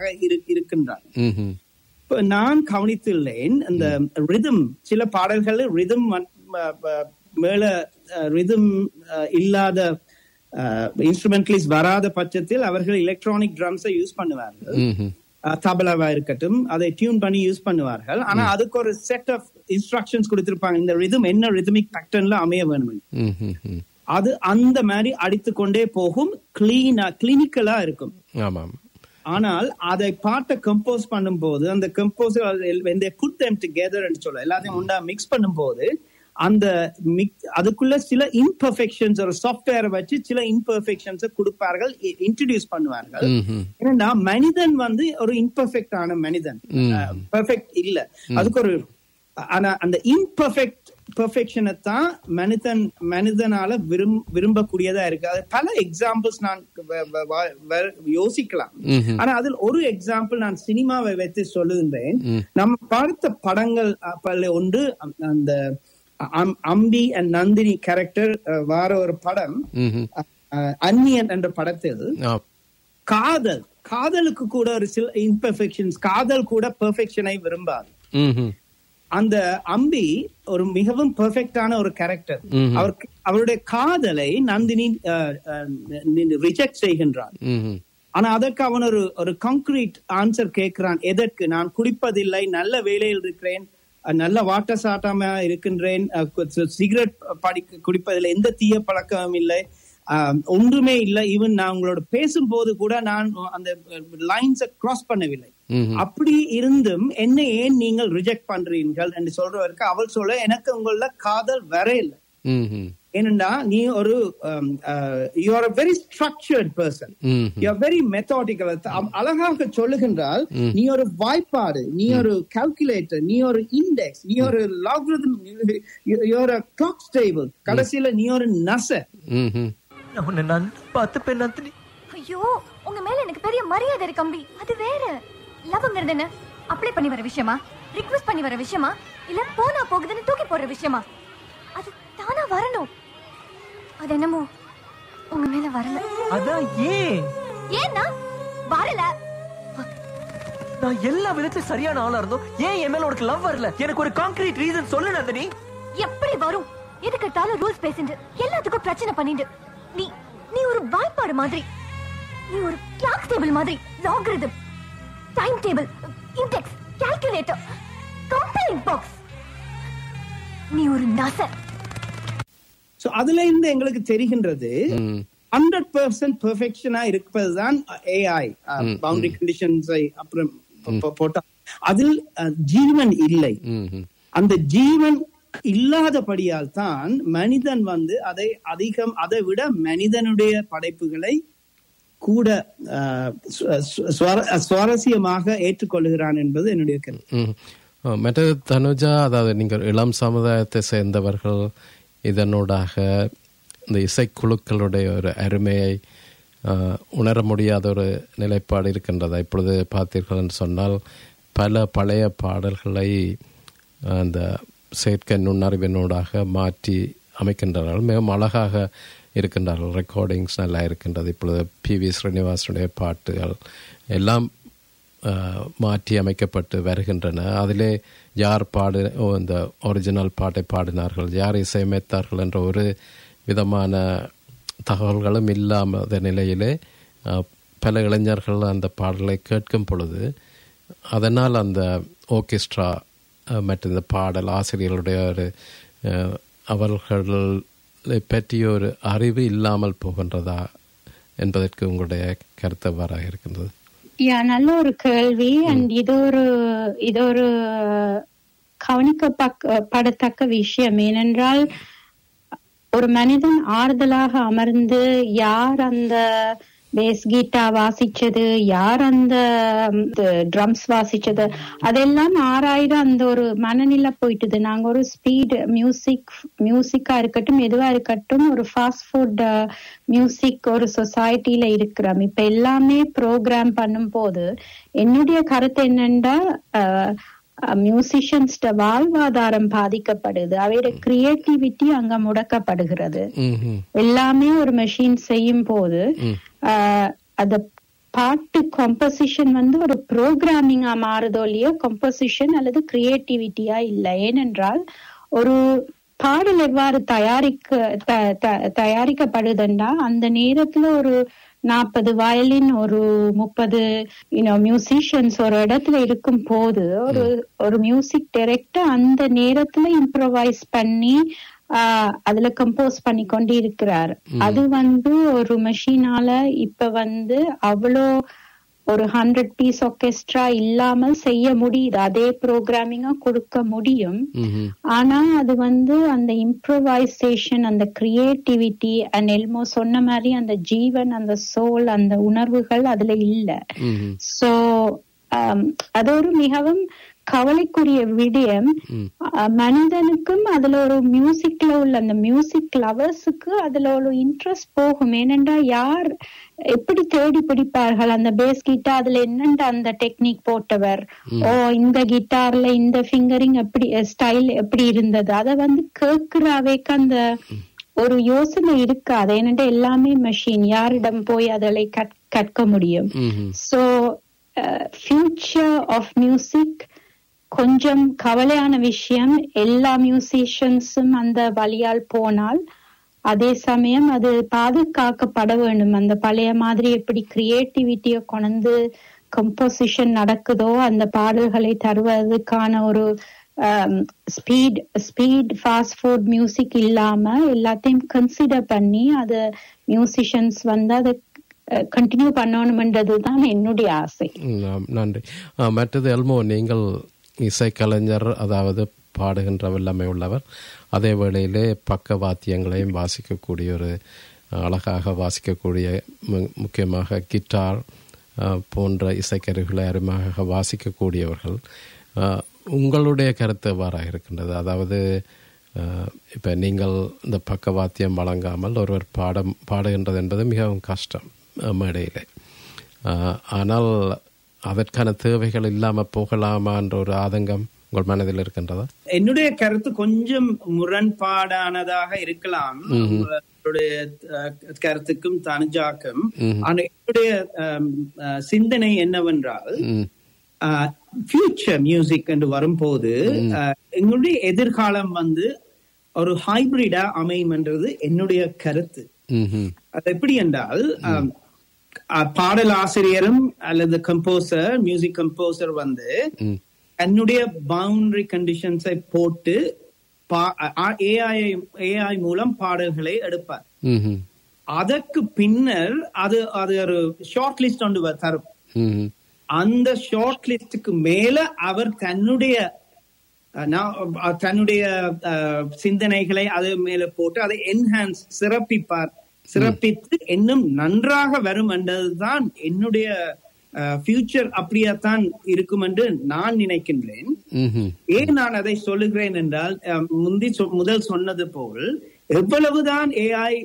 இரு இருக்கின்றான் ம்ஹும். இப்ப நான் கவனித்துள்ளேன் இந்த ரிதம் சில பாடல்கள் ரிதம் மேல ரிதம் இல்லாத இன்ஸ்ட்ருமெண்டலிஸ்ட் வராத பட்சத்தில் அவர்கள் எலக்ட்ரானிக் ட்ரம்ஸை யூஸ் பண்ணுவார்கள் ம்ஹும். அஹ், தபலாவா இருக்கட்டும் அதை டியூன் பண்ணி யூஸ் பண்ணுவார்கள் ஆனா அதுக்கு ஒரு செட் ஆஃப் இன்ஸ்ட்ரக்ஷன்ஸ் கொடுத்திருப்பாங்க இந்த ரிதம் என்ன ரிதமிக் பேட்டர்ன்ல அமைய வேணும் ம்ஹும். ம். அது அந்த மாதிரி அடித்து கொண்டே போகும் கிளீனா கிளினிக்கலா இருக்கும் ஆமாம் ஆனால் அதை பாட்டை கம்போஸ் பண்ணும்போது அந்த கம்போஸ் புட் them together சொல்ல எல்லாத்தையும் உண்டா மிக்ஸ் பண்ணும்போது அந்த mix- அதுக்குள்ள சில இம்பர்ஃபெக்ஷன்ஸ் ஒரு சாஃப்ட்வேரை வச்சு சில இம்பர்ஃபெக்ஷன்ஸ் கொடுப்பார்கள் இன்ட்ரடியூஸ் பண்ணுவார்கள் ம்ஹும். ஏன்னா மனிதன் வந்து ஒரு இம்பர்ஃபெக்ட் ஆன மனிதன் ம். பெர்ஃபெக்ட் இல்ல அதுக்கு ஒரு ஆனா அந்த இம்பர்ஃபெக்ட் பெர்ஃபெக்ஷனை தான் மனிதன் மனிதனால விரும் விரும்பக்கூடியதா இருக்கு அது பல எக்ஸாம்பிள்ஸ் நான் வ- வ- வ- வ- யோசிக்கலாம் ம்ஹும். ஆனா அதில் ஒரு எக்ஸாம்பிள் நான் சினிமாவை வைத்து சொல்லுகின்றேன் ம். நம்ம பார்த்த படங்கள் அப்பல ஒன்று அ- அந்த அம்- அம்பி அண்ட் நந்தினி கேரக்டர் வார ஒரு படம் ம்ஹும். அஹ், அந்நியன் என்ற படத்தில் ஆ. காதல் காதலுக்கு கூட ஒரு சில இம்பர்ஃபெக்ஷன்ஸ் காதல் கூட பெர்ஃபெக்ஷனை விரும்பாது ம்ஹும். அந்த அம்பி ஒரு மிகவும் பெர்ஃபெக்டான ஒரு கேரக்டர் ம்ஹும். அவர் அவருடைய காதலை நந்தினி ரிஜெக்ட் செய்கின்றான் ம்ஹும். ஆனா அதற்கு அவன் ஒரு ஒரு கான்கிரீட் ஆன்சர் கேட்கிறான் எதற்கு நான் குடிப்பதில்லை நல்ல வேலையில் இருக்கிறேன் அஹ், நல்ல வாட்ட சாட்டாம இருக்கின்றேன் சிகரெட் படி குடிப்பதில்லை எந்த தீய பழக்கமும் இல்லை அஹ், ஒன்றுமே இல்லை ஈவன் நான் உங்களோட பேசும்போது கூட நான் அந்த லைன்ஸை கிராஸ் பண்ணவில்லை ம்ஹும். அப்படி இருந்தும் என்ன ஏன் நீங்கள் ரிஜெக்ட் பண்றீர்கள் என்று சொல்றவருக்கு அவள் சொல்ல எனக்கு உங்கள காதல் வர இல்லை ம்ஹும். ஏனென்றா நீ ஒரு you are very structured person ம்ஹும். யூ ஆர் வெரி மெத்தாடிக்கல் அழகாக சொல்லுகின்றால் நீ ஒரு வாய்ப்பாடு நீ ஒரு கால்குலேட்டர் நீ ஒரு இண்டெக்ஸ் நீ ஒரு லாக்ரிதம் யூ ஒரு கிளாக் ஸ்டேபிள் கடைசியில நீ ஒரு நச ம்ஹும். நான் உன்னை நான் பார்த்துப்பேன் நந்தினி ஐயோ உங்க மேல எனக்கு பெரிய மரியாதை இருக்கு அம்பி அது வேற லவ்ங்கிறது என்ன அப்ளை பண்ணி வர விஷயமா ரிக்வெஸ்ட் பண்ணி வர விஷயமா இல்ல போனா போகுதுன்னு தூக்கி போடுற விஷயமா அது தானா வரணும் அது என்னமோ உங்க மேல வரல அதான் ஏன் ஏன்னா வரல நான் எல்லா விதத்திலும் சரியான ஆளா இருந்தோம் ஏன் என் மேல உனக்கு லவ் வரல எனக்கு ஒரு கான்கிரீட் ரீசன் சொல்லு நந்தினி எப்படி வரும் எதுக்கு எடுத்தாலும் ரூல்ஸ் பேசிட்டு எல்லாத்துக்கும் பிரச்சனை பண்ணிட்டு நீ நீ ஒரு வாய்ப்பாடு மாதிரி நீ ஒரு கிளாக் டேபிள் மாதிரி logarithm time table index calculator company box நீ ஒரு நசர் சோ அதுல இருந்து எங்களுக்கு தெரிகின்றது ம். ஹண்ட்ரட் பர்சன்ட் பெர்ஃபெக்ஷனா இருப்பதுதான் ஏஐ பவுண்டரி கண்டிஷன்ஸை அப்புறம் போ- போட்டா அதில் அஹ், ஜீவன் இல்லை ம்ஹும். அந்த ஜீவன் இல்லாதபடியால் தான் மனிதன் வந்து அதை அதிகம் அதை விட மனிதனுடைய படைப்புகளை கூட அஹ், சு- சு- சுவார- சுவாரஸ்யமாக ஏற்றுக்கொள்கிறான் என்பது என்னுடைய கருத்து ம். அஹ், மற்றது தனுஜா அதாவது நீங்கள் இளம் சமுதாயத்தை சேர்ந்தவர்கள் இதனூடாக இந்த இசைக்குழுக்களுடைய ஒரு அருமையை அஹ், உணர முடியாத ஒரு நிலைப்பாடு இருக்கின்றதா இப்பொழுது பார்த்தீர்கள் என்று சொன்னால் பல பழைய பாடல்களை அந்த செயற்கை நுண்ணறிவினூடாக மாற்றி அமைக்கின்றார்கள் மிகவும் அழகாக இருக்கின்றார்கள் ரெக்கார்டிங்ஸ் நல்லா இருக்கின்றது இப்பொழுது பி வி ஸ்ரீனிவாசனுடைய பாட்டுகள் எல்லாம் அஹ், மாற்றி அமைக்கப்பட்டு வருகின்றன அதிலே யார் பாடு ஓ, இந்த ஒரிஜினல் பாட்டை பாடினார்கள் யார் இசையமைத்தார்கள் என்ற ஒரு விதமான தகவல்களும் இல்லாத நிலையிலே அஹ், பல இளைஞர்கள் அந்த பாடலை கேட்கும் பொழுது அதனால் அந்த ஓர்கெஸ்ட்ரா அஹ், மற்றும் இந்த பாடல் ஆசிரியர்களுடைய ஒரு அஹ், அவர்களை பற்றிய ஒரு அறிவு இல்லாமல் போகின்றதா என்பதற்கு உங்களுடைய கருத்து எவ்வாறாக இருக்கின்றது யா நல்ல ஒரு கேள்வி அண்ட் இது ஒரு இது ஒரு கவனிக்கப்படத்தக்க விஷயம் ஏனென்றால் ஒரு மனிதன் ஆறுதலாக அமர்ந்து யார் அந்த பேஸ் கீட்டா வாசிச்சது யார் அந்த ட்ரம்ஸ் வாசிச்சது அதெல்லாம் ஆராய்ந்து அந்த ஒரு மனநிலை போயிட்டுது நாங்க ஒரு ஸ்பீட் மியூசிக் மியூசிக்கா இருக்கட்டும் எதுவா இருக்கட்டும் ஒரு ஃபாஸ்ட் ஃபுட் மியூசிக் ஒரு சொசைட்டில இருக்கிறோம் இப்ப எல்லாமே ப்ரோக்ராம் பண்ணும் போது என்னுடைய கருத்து என்னன்னா மியூசிஷியன்ஸ் வாழ்வாதாரம் பாதிக்கப்படுது அவையோட கிரியேட்டிவிட்டி அங்க முடக்கப்படுகிறது ம்ஹும். எல்லாமே ஒரு மெஷின் செய்யும் போது ஆஹ், அத பாட்டு கம்போசிஷன் வந்து ஒரு ப்ரோக்ராமிங்கா மாறுதோ இல்லையோ கம்போசிஷன் அல்லது கிரியேட்டிவிட்டியா இல்லை ஏனென்றால் ஒரு பாடல் எவ்வாறு தயாரிக்க த- த- தயாரிக்கப்படுதுன்னா அந்த நேரத்துல ஒரு நாற்பது வயலின் ஒரு முப்பது மியூசிஷியன்ஸ் ஒரு இடத்துல இருக்கும் போது ஒரு ஒரு மியூசிக் டைரக்டர் அந்த நேரத்துல இம்ப்ரவைஸ் பண்ணி ஆஹ் அதுல கம்போஸ் பண்ணி கொண்டு இருக்கிறார் அது வந்து ஒரு மெஷினால இப்ப வந்து அவ்வளோ ஒரு ஹண்ட்ரட் பீஸ் ஆர்கெஸ்ட்ரா இல்லாமல் செய்ய முடியுது அதே ப்ரோக்ராமிங்கா கொடுக்க முடியும் ம்ஹும். ஆனா அது வந்து அந்த இம்ப்ரோவைசேஷன் அந்த கிரியேட்டிவிட்டி அண்ட் எல்மோ சொன்ன மாதிரி அந்த ஜீவன் அந்த சோல் அந்த உணர்வுகள் அதுல இல்ல ம்ஹும். சோ அது ஒரு மிகவும் கவலைக்குரிய விடயம் அஹ், மனிதனுக்கும் அதுல ஒரு மியூசிக்ல உள்ள அந்த மியூசிக் லவர்ஸுக்கு அதுல ஒரு இன்ட்ரெஸ்ட் போகும் ஏனென்றா யார் எப்படி தேடி பிடிப்பார்கள் அந்த பேஸ் கிட்டார் அதுல என்னென்ன அந்த டெக்னிக் போட்டவர் ஓ இந்த கிட்டார்ல இந்த ஃபிங்கரிங் எப்படி ஸ்டைல் எப்படி இருந்தது அத வந்து கேட்கிறாவேக்கு அந்த ஒரு யோசனை இருக்காது ஏனென்றா எல்லாமே மெஷின் யாரிடம் போய் அதனை கற்- கற்க முடியும் ம்ஹும். ஸோ ஃபியூச்சர் ஆஃப் மியூசிக் கொஞ்சம் கவலையான விஷயம் எல்லா மியூசிஷியன்ஸும் அந்த வழியால் போனால் அதே சமயம் அது பாதுகாக்கப்பட வேண்டும் அந்த பழைய மாதிரி எப்படி கிரியேட்டிவிட்டியை கொண்டு கம்போசிஷன் நடக்குதோ அந்த பாடல்களை தருவதற்கான ஒரு speed speed fast food music இல்லாம எல்லாத்தையும் கன்சிடர் பண்ணி அது மியூசிஷியன்ஸ் வந்து அதை கண்டினியூ பண்ணணும்ன்றது தான் என்னுடைய ஆசை ம், நன்றி ஆ, மற்றது எல்மோ நீங்கள் இசைக்கலைஞர் அதாவது பாடுகின்ற வல்லமை உள்ளவர் அதே வேளையிலே பக்க வாத்தியங்களையும் வாசிக்கக்கூடிய ஒரு அழகாக வாசிக்கக்கூடிய மு- முக்கியமாக கிட்டார் ஆ, போன்ற இசைக்கருவிகளை அருமையாக வாசிக்கக்கூடியவர்கள் ஆ, உங்களுடைய கருத்து எவ்வாறாக இருக்கின்றது அதாவது இப்போ நீங்கள் இந்த பக்கவாத்தியம் வழங்காமல் ஒருவர் பாடம் பாடுகின்றது என்பது மிகவும் கஷ்டம் அஹ், மேடையிலே ஆஹ், ஆனால் அதற்கான தேவைகள் இல்லாமல் போகலாமா என்ற ஒரு ஆதங்கம் உங்கள் மனதில் இருக்கின்றதா என்னுடைய கருத்து கொஞ்சம் முரண்பாடானதாக இருக்கலாம் உங்களுடைய அஹ், கருத்துக்கும் தனுஜாக்கும் ஆனா என்னுடைய அஹ், அஹ், சிந்தனை என்னவென்றால் ம் ஃபியூச்சர் மியூசிக் என்று வரும்போது அஹ், எங்களுடைய எதிர்காலம் வந்து ஒரு ஹைபிரிடா அமையும்ன்றது என்னுடைய கருத்து ம்ஹும். அது எப்படி என்றால் அஹ், அஹ், பாடல் ஆசிரியரும் அல்லது கம்போசர் மியூசிக் கம்போசர் வந்து ம் தன்னுடைய பவுண்டரி கண்டிஷன்ஸை போட்டு ஏஐ ஏஐ மூலம் பாடல்களை எடுப்பார் ம்ஹும். அதற்கு பின்னர் அது அது ஒரு ஷார்ட் லிஸ்ட் ஒன்று வ- தரும் ம்ஹும். அந்த ஷார்ட் லிஸ்டுக்கு மேல அவர் தன்னுடைய அஹ், நான், அஹ், தன்னுடைய அஹ், சிந்தனைகளை அது மேல போட்டு அதை என்ஹான்ஸ் சிறப்பிப்பார் சிறப்பித்து இன்னும் நன்றாக வரும் என்றதுதான் என்னுடைய ஃபியூச்சர் அப்படியாத்தான் இருக்கும் என்று நான் நினைக்கின்றேன் ம்ஹும். ஏன் நான் அதை சொல்லுகிறேன் என்றால் அஹ், முந்தி சொ- முதல் சொன்னது போல் எவ்வளவுதான் ஏஐ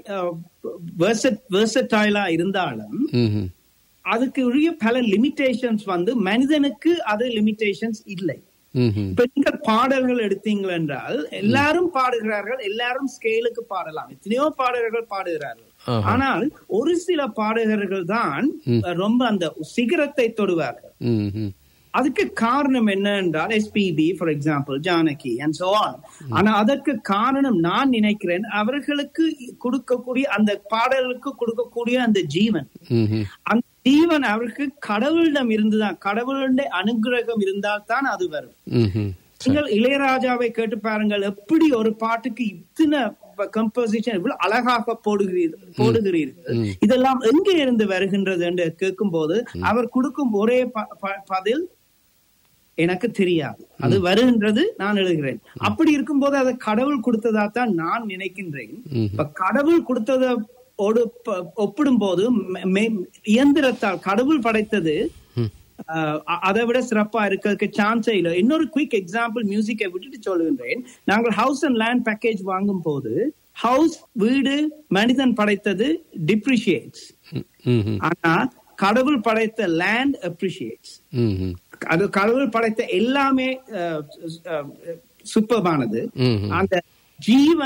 வெர்சடைலா இருந்தாலும் ம்ஹும். அதுக்கு உரிய பல லிமிடேஷன்ஸ் வந்து மனிதனுக்கு அது லிமிடேஷன்ஸ் இல்லை ம்ஹும். இப்ப நீங்க பாடல்கள் எடுத்தீங்கள் என்றால் எல்லாரும் பாடுகிறார்கள் எல்லாரும் ஸ்கேலுக்கு பாடலாம் எத்தனையோ பாடகர்கள் பாடுகிறார்கள் ஆஹா. ஆனால் ஒரு சில பாடகர்கள் தான் ரொம்ப அந்த சிகரத்தை தொடுவார்கள் ம்ஹும். அதுக்கு காரணம் என்ன என்றால் SPB for example Janaki and so on ஆனா அதற்கு காரணம் நான் நினைக்கிறேன் அவர்களுக்கு கொடுக்கக்கூடிய அந்த பாடலுக்கு கொடுக்கக்கூடிய அந்த ஜீவன் ம்ஹும். அந்த ஜீவன் அவருக்கு கடவுளிடம் இருந்துதான் கடவுளுடைய அனுகிரகம் இருந்தால் தான் அது வரும் ம்ஹும். நீங்கள் இளையராஜாவை கேட்டு பாருங்கள் எப்படி ஒரு பாட்டுக்கு இத்தனை கம்போசிஷன் இவ்வளவு அழகாக போடுகிறீர்கள் போடுகிறீர்கள் இதெல்லாம் எங்கே இருந்து வருகின்றது என்று கேட்கும் போது அவர் கொடுக்கும் ஒரே ப- ப- பதில் எனக்கு தெரியாது அது வருகின்றது நான் எழுதுகிறேன் அப்படி இருக்கும்போது அதை கடவுள் கொடுத்ததா தான் நான் நினைக்கின்றேன் இப்ப கடவுள் கொடுத்தத ஓடு ப- ஒப்பிடும்போது மெ- மெ- இயந்திரத்தால் கடவுள் படைத்தது ஆஹ் அ- அதை விட சிறப்பா இருக்கிறதுக்கு சான்ஸே இல்லை இன்னொரு குயிக் எக்ஸாம்பிள் மியூசிக்கை விட்டுட்டு சொல்லுகின்றேன் நாங்கள் ஹவுஸ் அண்ட் லேண்ட் பேக்கேஜ் வாங்கும் போது ஹவுஸ் வீடு மனிதன் படைத்தது டிப்ரிஷியேட்ஸ் ம்ஹும். ஆனா கடவுள் படைத்த லேண்ட் அப்ரிஷியேட்ஸ் ம்ஹும். அது கடவுள் படைத்த எல்லாமே சூப்பர்பானது ம்ஹும். அந்த ஜீவன்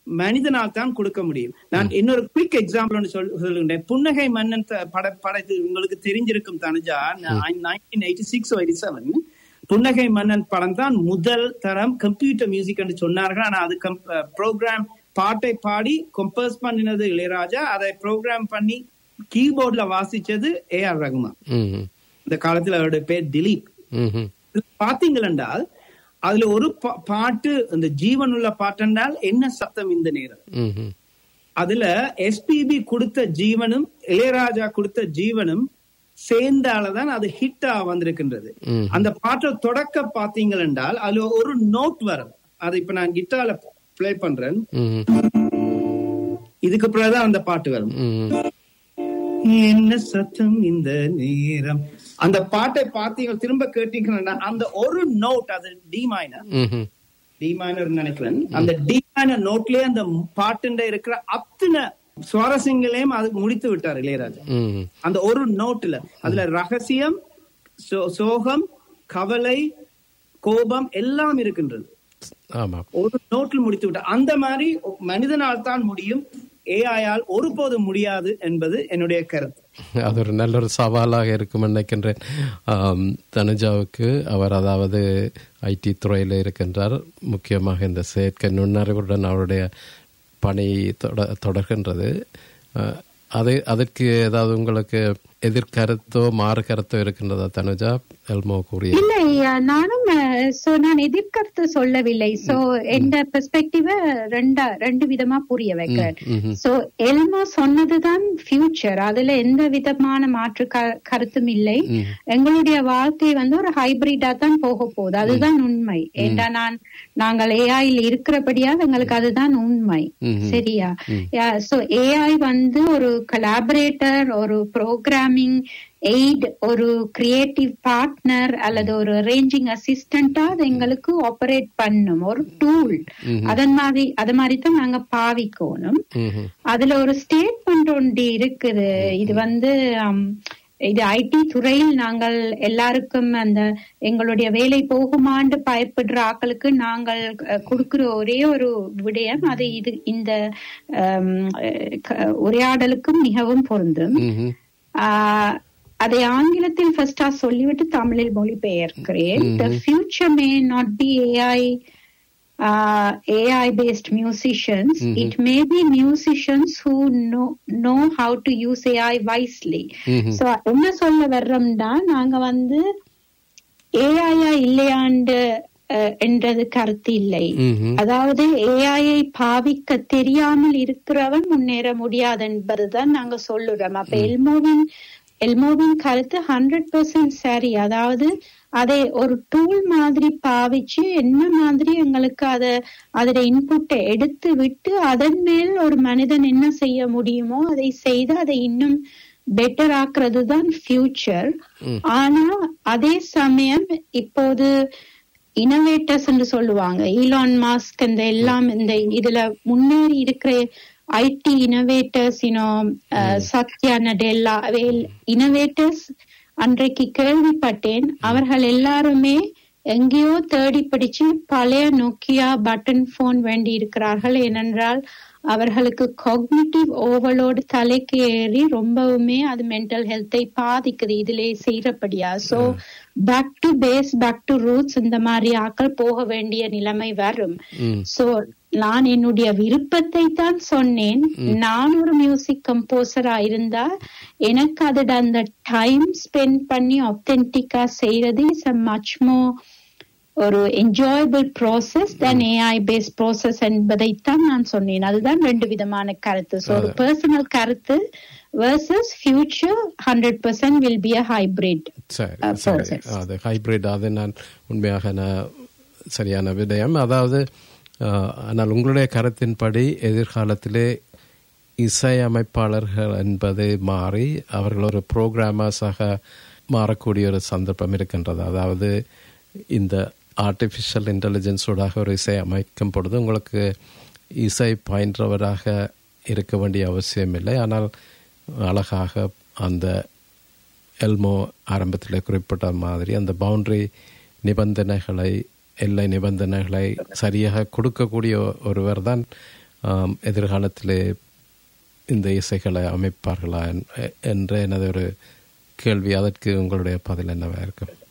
மனிதனால் தான் கொடுக்க முடியும் நான் இன்னொரு குவிக் எக்ஸாம்பிள் ஒன்று சொல் சொல்லுகிறேன் புன்னகை மன்னன் த- பட படத்து உங்களுக்கு தெரிஞ்சிருக்கும் Tanuja nineteen eighty six eighty seven Punnagai Mannan படம் தான் முதல் தரம் கம்ப்யூட்டர் மியூசிக் என்று சொன்னார்கள் ஆனா அது ப்ரோக்ராம் பாட்டை பாடி கம்போஸ் பண்ணினது இளையராஜா அதை ப்ரோக்ராம் பண்ணி கீபோர்ட்ல வாசிச்சது ஏ ஆர் ரகுமான் ம் இந்த காலத்துல அவருடைய பேர் திலீப் ம் பாத்தீங்கள் என்றால் அதுல ஒரு பா- பாட்டு இந்த ஜீவனுள்ள பாட்டென்றால் என்ன சத்தம் இந்த நேரம் ம் அதுல எஸ்பிபி கொடுத்த ஜீவனும் இளையராஜா கொடுத்த ஜீவனும் சேர்ந்தாலதான் அது ஹிட்டா வந்திருக்கின்றது ம். அந்த பாட்டை தொடக்க பாத்தீங்கள் என்றால் அதுல ஒரு நோட் வரும் அது இப்ப நான் கிட்டார்ல ப்ளே பண்றேன் ம் இதுக்கு பிறகுதான் அந்த பாட்டு வரும் ம் என்ன சத்தம் இந்த நேரம் அந்த பாட்டை பார்த்தீங்க திரும்ப கேட்டீங்கன்னா அந்த ஒரு நோட் அது டி மைனர் ம் டி மைனர் நினைக்கிறேன் அந்த டி மைனர் நோட்லயே அந்த பாட்டுண்ட இருக்கிற அத்தனை சுவாரஸ்யங்களையும் அது முடித்து விட்டார் இளையராஜா ம் அந்த ஒரு நோட்டுல அதுல ரகசியம் சோ- சோகம் கவலை கோபம் எல்லாம் இருக்கின்றது ஆமாம் ஒரு நோட்டில் முடித்து விட்டார் அந்த மாதிரி மனிதனால் தான் முடியும் ஏஐயால் ஒருபோதும் முடியாது என்பது என்னுடைய கருத்து அது ஒரு நல்ல ஒரு சவாலாக இருக்கும் நினைக்கின்றேன் ஆம், தனுஜாவுக்கு அவர் அதாவது ஐடி துறையில் இருக்கின்றார் முக்கியமாக இந்த செயற்கை நுண்ணறிவுடன் அவருடைய பணி தொட தொடர்கின்றது அஹ், அது அதற்கு ஏதாவது உங்களுக்கு எதிர்கருத்தோ மாறு கருத்தோ இருக்கின்றதா தனுஜா எல்மோ கூறிய இல்லை அஹ், நானும் சோ நான் எதிர்கருத்து சொல்லவில்லை சோ எந்த பெர்ஸ்பெக்டிவ ரெண்டா ரெண்டு விதமா புரிய வைக்கிறேன் ம்ஹும். சோ எல்மா சொன்னதுதான் ஃபியூச்சர் அதுல எந்த விதமான மாற்று க- கருத்தும் இல்லை ம். எங்களுடைய வாழ்க்கை வந்து ஒரு ஹைபிரிடா தான் போக போகுது அதுதான் உண்மை ஏண்டா நான் நாங்கள் ஏஐல இருக்கிறபடியா எங்களுக்கு அதுதான் உண்மை ம்ஹும். சரியா சோ ஏஐ வந்து ஒரு கலாபரேட்டர் ஒரு ப்ரோக்ராமிங் எய்ட் ஒரு கிரியேட்டிவ் பார்ட்னர் அல்லது ஒரு அரேஞ்சிங் அசிஸ்டண்டா அது எங்களுக்கு ஆபரேட் பண்ணும் ஒரு டூல் அதன் மாதிரி அது மாதிரி தான் நாங்க பாவிக்கணும் ம்ஹும். அதுல ஒரு ஸ்டேட்மெண்ட் ஒன்று இருக்குது இது வந்து ஹம், இது ஐடி துறையில் நாங்கள் எல்லாருக்கும் அந்த எங்களுடைய வேலை போகுமாண்டு பயப்படுற ஆட்களுக்கு நாங்கள் அஹ், கொடுக்கிற ஒரே ஒரு விடயம் அது இது இந்த ஹம், அஹ், க- உரையாடலுக்கும் மிகவும் பொருந்தும் ம்ஹும். ஆஹ், அதை ஆங்கிலத்தில் ஃபர்ஸ்டா சொல்லிவிட்டு தமிழில் மொழிபெயர்க்கிறேன் the future may not be AI AI based musicians. It may be musicians who know know how to use AI wisely. So என்ன சொல்ல வர்றோம்னா நாங்க வந்து ஏஐயா இல்லையாண்டு அஹ், என்றது கருத்து இல்லை ம்ஹும். அதாவது ஏஐயை பாவிக்க தெரியாமல் இருக்கிறவன் முன்னேற முடியாது என்பதுதான் நாங்க சொல்லுறோம் அப்ப எல்மோவின் எல்மோவின் கருத்து ஹண்ட்ரட் பர்சன்ட் சரி அதாவது அதை ஒரு டூல் மாதிரி பாவிச்சு என்ன மாதிரி எங்களுக்கு அத அதோட இன்புட்டை எடுத்து விட்டு அதன் மேல் ஒரு மனிதன் என்ன செய்ய முடியுமோ அதை செய்து அதை இன்னும் பெட்டர் ஆக்குறது தான் ஃபியூச்சர் ஆனா அதே சமயம் இப்போது இனோவேட்டர்ஸ் என்று சொல்லுவாங்க ஈலான் மாஸ்க் இந்த எல்லாம் இந்த இதுல முன்னேறி இருக்கிற ஐடி இனோவேட்டர்ஸ் இனோ சத்யா நடெல்லா இனோவேட்டர்ஸ் அன்றைக்கு கேள்விப்பட்டேன் அவர்கள் எல்லாருமே எங்கேயோ தேடி பிடிச்சு பழைய நோக்கியா பட்டன் போன் வேண்டி இருக்கிறார்கள் ஏனென்றால் அவர்களுக்கு காக்னிட்டிவ் ஓவர்லோடு தலைக்கு ஏறி ரொம்பவுமே அது மென்டல் ஹெல்த்தை பாதிக்குது இதிலே செய்யறபடியா so back to base back to roots இந்த மாதிரி ஆக்கள் போக வேண்டிய நிலைமை வரும் ம். சோ நான் என்னுடைய விருப்பத்தை தான் சொன்னேன் நான் ஒரு மியூசிக் கம்போசரா இருந்தா எனக்கு அதோட அந்த டைம் ஸ்பெண்ட் பண்ணி ஆத்தென்டிக்கா செய்யறது இஸ் அ மச் மோ ஒரு enjoyable process then AI based process என்பதைத்தான் நான் சொன்னேன் அதுதான் ரெண்டு விதமான கருத்து ஸோ ஒரு பர்சனல் கருத்து versus future hundred percent will be a hybrid சரி Uh, சரி process. அது ஹைபிரிட் அது நான் உண்மையாக நான் சரியான விடயம் அதாவது அஹ், ஆனால் உங்களுடைய கருத்தின்படி எதிர்காலத்திலே இசையமைப்பாளர்கள் என்பது மாறி அவர்கள் ஒரு ப்ரோக்ராமர்ஸாக மாறக்கூடிய ஒரு சந்தர்ப்பம் இருக்கின்றது அதாவது இந்த ஆர்டிஃபிஷியல் இன்டெலிஜென்ஸோடாக ஒரு இசை அமைக்கும் பொழுது உங்களுக்கு இசை பயின்றவராக இருக்க வேண்டிய அவசியம் இல்லை ஆனால் அழகாக அந்த எல்மோ ஆரம்பத்தில் குறிப்பிட்ட மாதிரி அந்த பவுண்டரி நிபந்தனைகளை எல்லை நிபந்தனைகளை சரியாக கொடுக்கக்கூடிய ஒருவர் தான் ஆம், எதிர்காலத்திலே இந்த இசைகளை அமைப்பார்களா என்- என்ற எனது ஒரு கேள்வி அதற்கு உங்களுடைய பதில் என்னவா இருக்கும்